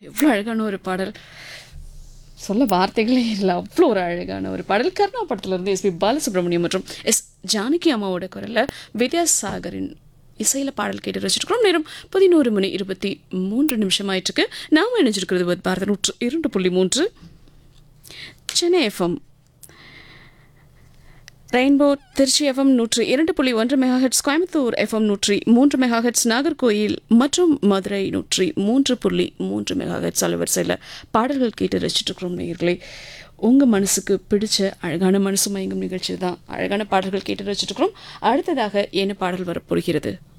எவ்வளோ அழகான ஒரு பாடல் சொல்ல வார்த்தைகளே இல்லை அவ்வளோ ஒரு அழகான ஒரு பாடல் கர்ணா படத்துலேருந்து எஸ்பி பாலசுப்ரமணியம் மற்றும் எஸ் ஜானகி அம்மாவோட குரலில் வித்யாசாகரின் இசையில் பாடல் கேட்டு ரசிச்சிருக்கிறோம் நேரம் பதினோரு மணி இருபத்தி மூன்று நிமிஷம் ஆயிட்டுருக்கு நாம் இணைஞ்சிருக்கிறது வந்து பாரத நூற்று இரண்டு புள்ளி மூன்று Chennai FM rainbow Tiruchi FM நூற்றி இரண்டு புள்ளி ஒன்று மெகாஹெட்ஸ் கோயம்புத்தூர் எஃப்எம் நூற்றி மூன்று மெகாஹெட்ஸ் நாகர்கோயில் மற்றும் மதுரை நூற்றி மூன்று புள்ளி மூன்று மெகாஹெட்ஸ் அலைவரிசையில் பாடல்கள் கேட்டு ரசிச்சுட்டு இருக்கிறோம் நேயர்களே உங்கள் மனசுக்கு பிடிச்ச அழகான மனசு மயங்கும் நிகழ்ச்சி தான் அழகான பாடல்கள் கேட்டு ரசிச்சுட்டு இருக்கிறோம் அடுத்ததாக என்ன பாடல் வரப்போகிறது